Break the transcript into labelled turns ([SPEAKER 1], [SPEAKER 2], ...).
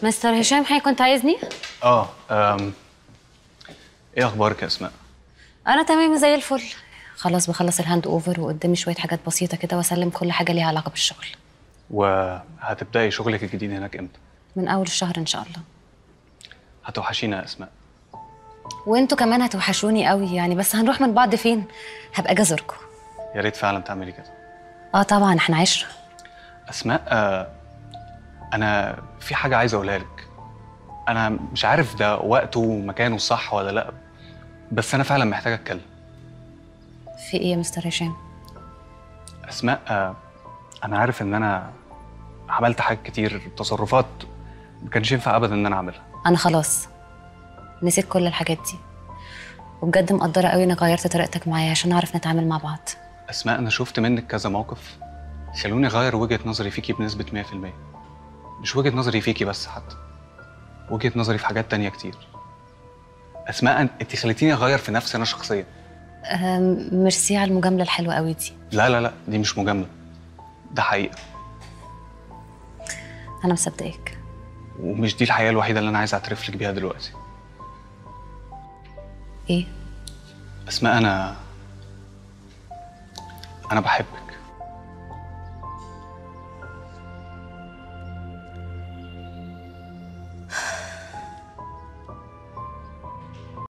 [SPEAKER 1] مستر هشام حي كنت عايزني؟
[SPEAKER 2] اه أم. ايه اخبارك يا اسماء
[SPEAKER 1] انا تمام زي الفل خلاص بخلص الهاند اوفر وقدامي شويه حاجات بسيطه كده واسلم كل حاجه ليها علاقه بالشغل
[SPEAKER 2] وهتبداي شغلك الجديد هناك امتى
[SPEAKER 1] من اول الشهر ان شاء الله
[SPEAKER 2] هتوحشينا يا اسماء
[SPEAKER 1] وانتوا كمان هتوحشوني قوي يعني بس هنروح من بعض فين هبقى اجي ازوركم
[SPEAKER 2] يا ريت فعلا تعملي كده
[SPEAKER 1] اه طبعا احنا عشره
[SPEAKER 2] اسماء آه، انا في حاجه عايز اقولها لك انا مش عارف ده وقته ومكانه صح ولا لا بس انا فعلا محتاج اتكلم
[SPEAKER 1] في ايه يا مستر هشام
[SPEAKER 2] اسماء آه، انا عارف ان انا عملت حاجات كتير تصرفات ما كانش ينفع ابدا ان انا اعملها
[SPEAKER 1] انا خلاص نسيت كل الحاجات دي وبجد مقدره قوي انك غيرت طريقتك معايا عشان نعرف نتعامل مع بعض
[SPEAKER 2] اسماء انا شفت منك كذا موقف خلوني اغير وجهه نظري فيكي بنسبه 100% مش وجهه نظري فيكي بس حتى وجهه نظري في حاجات تانية كتير اسماء انت خليتيني اغير في نفسي انا شخصيا
[SPEAKER 1] أم، ميرسي على المجامله الحلوه قوي دي
[SPEAKER 2] لا لا لا دي مش مجامله ده حقيقه
[SPEAKER 1] انا مصدقك
[SPEAKER 2] ومش دي الحقيقه الوحيده اللي انا عايز اعترف لك بيها دلوقتي
[SPEAKER 1] ايه
[SPEAKER 2] اسماء انا انا بحبك